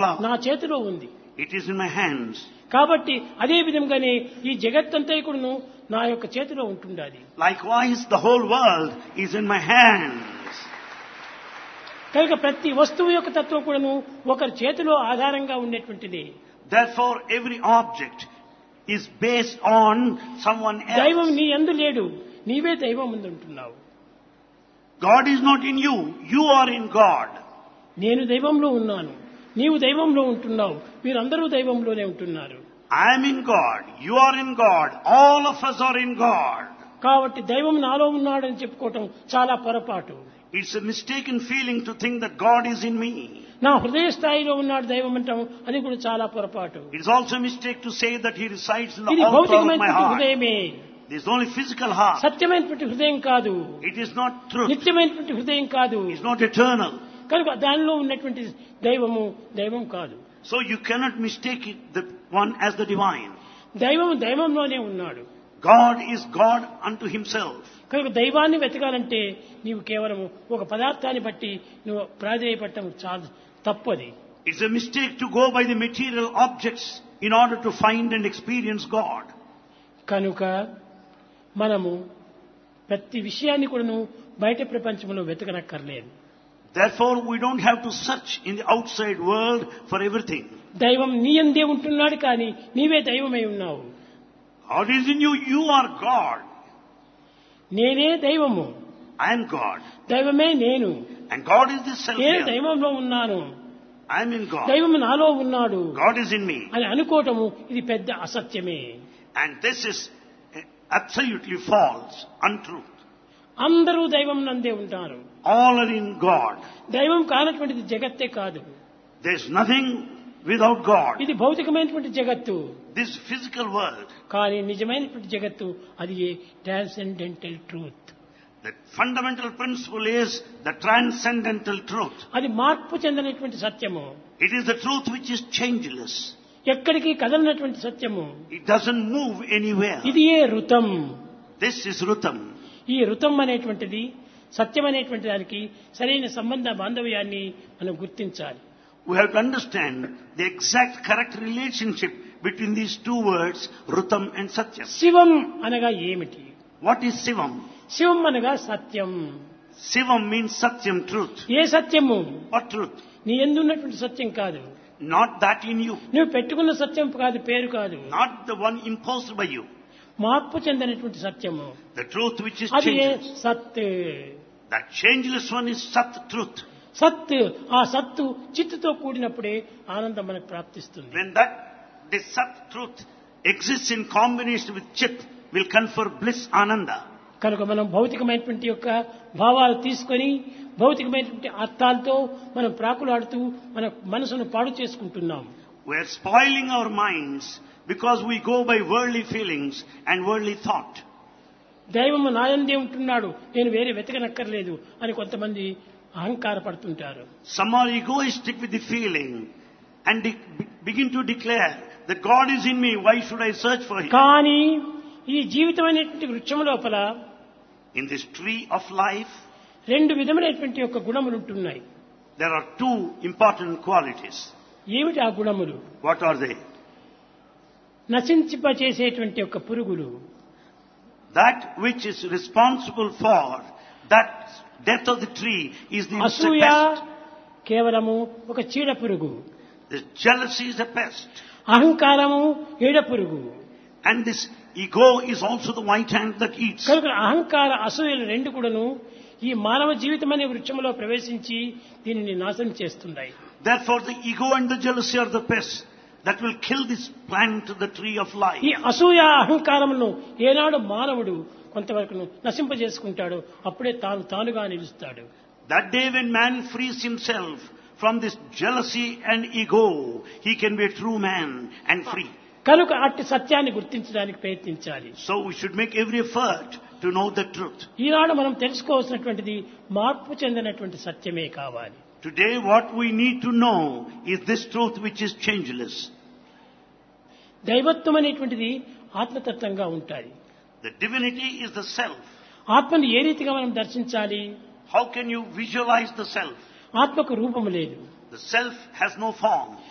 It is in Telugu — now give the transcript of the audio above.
నా చేతిలో ఉంది It is in my hands. కాబట్టి అదే విధంగానే ఈ జగత్తంతా కూడాను నా యొక్క చేతిలో ఉంటుండాలి Likewise, the whole world is in my hands. కనుక ప్రతి వస్తువు యొక్క తత్వం కూడాను ఒకరి చేతిలో ఆధారంగా ఉండేటువంటిది Therefore, every object is based on someone దైవం else. నీ ఎందు లేడు నీవే దైవం ముందు ఉంటున్నావు God is not in you. You are in God. నేను దైవంలో ఉన్నాను నీవు దైవంలో ఉంటున్నావు మీరందరూ దైవంలోనే ఉంటున్నారు I am in God. You are in God. All of us are in God. కాబట్టి దైవం నాలో ఉన్నాడని చెప్పుకోవటం చాలా పొరపాటు It's a mistaken feeling to think that God is in me. నా హృదయ స్థాయిలో ఉన్నాడు దైవం అంటాం అది కూడా చాలా పొరపాటు It's also a mistake to say that He resides in the ఇది altar of my భౌతికమైనటువంటి heart. హృదయమే This is only physical heart. సత్యమైనటువంటి హృదయం కాదు It is not truth. నిత్యమైనటువంటి హృదయం కాదు It's not eternal. కనుక దానిలో ఉన్నటువంటి దైవము దైవం కాదు So you cannot mistake it, the one as the divine. దైవం దైవంలోనే ఉన్నాడు God is God unto Himself. కనుక దైవాన్ని వెతకాలంటే నీవు కేవలం ఒక పదార్థాన్ని బట్టి నువ్వు ప్రాధేయపడటం చాలా తప్పది It's a mistake to go by the material objects in order to find and experience God. కనుక మనము ప్రతి విషయాన్ని కూడాను బయట ప్రపంచంలో వెతకనక్కర్లేదు Therefore, we don't have to search in the outside world for everything. దైవం నీ అందే ఉంటున్నాడు కానీ నీవే దైవమై ఉన్నావు God is in you, you are God. నేనే దైవము I am God. దైవమే నేను And God is the self నేను here. దైవంలో ఉన్నాను I am in God. దైవము నాలో ఉన్నాడు God is in me. అని అనుకోవటము ఇది పెద్ద అసత్యమే And this is eh, absolutely false, untruth. అందరూ దైవం నందే ఉంటారు All are in God. దైవం కానటువంటిది జగత్తే కాదు There's nothing without God. ఇది భౌతికమైనటువంటి జగత్తు This physical world, కానీ నిజమైనటువంటి జగత్తు అది transcendental truth the fundamental principle is the transcendental truth. అది మార్పు చెందినటువంటి సత్యము It is the truth which is changeless. ఎక్కడికి కదలనటువంటి సత్యము It doesn't move anywhere. ఇది ఏ ఋతం This is Rutam. ఈ ఋతం అనేటువంటిది సత్యం అనేటువంటి దానికి సరైన సంబంధ బాంధవ్యాన్ని మనం గుర్తించాలి We have to understand the exact correct relationship between these two words, Rutam and Satyam. శివం అనగా ఏమిటి What is Sivam? శివం అనగా సత్యం Sivam means Satyam, truth. ఏ సత్యము What truth? నీ ఎందున్నటువంటి సత్యం కాదు Not that in you. నువ్వు పెట్టుకున్న సత్యం కాదు పేరు కాదు Not the one imposed by you. మార్పు చెందినటువంటి సత్యము The truth which is అది ఏ changeless. సత్ That changeless one is Sat truth. సత్ ఆ సత్తు చిత్తుతో కూడినప్పుడే ఆనందం మనకు ప్రాప్తిస్తుంది When that, this Sat truth exists in combination with Chit, will confer bliss, Ananda. కనుక మనం భౌతికమైనటువంటి యొక్క భావాలు తీసుకొని భౌతికమైనటువంటి అర్థాలతో మనం ప్రాకులాడుతూ మన మనసును పాడు చేసుకుంటున్నాం We are spoiling our minds because we go by worldly feelings and worldly thought. దైవము నాయందే ఉంటున్నాడు నేను వేరే వెతకనక్కర్లేదు అని కొంతమంది అహంకార పడుతుంటారు Some are egoistic with the feeling and de- be- begin to declare that God is in me, why should I search for Him? కానీ ఈ జీవితం అనేటువంటి వృక్షం లోపల In this tree of life, రెండు విధమైనటువంటి యొక్క గుణములు ఉంటున్నాయి there are two important qualities. ఏమిటి ఆ గుణములు What are they? నశించిపచేసేటువంటి యొక్క పురుగులు That which is responsible for that death of the tree is the అసూయ pest. కేవలము ఒక చీడ పురుగు This jealousy is a pest. అహంకారము ఈడ పురుగు And this ego is also the white ant that eats. కనుక అహంకార అసూయలు రెండు కూడాను ఈ మానవ జీవితం అనే వృక్షంలో ప్రవేశించి దీనిని నాశనం చేస్తున్నాయి Therefore, the ego and the jealousy are the pests that will kill this plant, the tree of life. ఈ అసూయ అహంకారమును ఏనాడు మానవుడు కొంతవరకు నశింపజేసుకుంటాడో అప్పుడే తాను తానుగా నిలుస్తాడు That day when man frees himself from this jealousy and ego, he can be a true man and free. కనుక అట్టి సత్యాన్ని గుర్తించడానికి ప్రయత్నించాలి So we should make every effort to know the truth. ఈనాడు మనం తెలుసుకోవాల్సినటువంటిది మార్పు చెందినటువంటి సత్యమే కావాలి Today what we need to know is this truth which is changeless. దైవత్వం అనేటువంటిది ఆత్మతత్వంగా ఉంటాయి The divinity is the self. ఆత్మను ఏ రీతిగా మనం దర్శించాలి How can you visualize the self? ఆత్మకు రూపము లేదు The self has no form.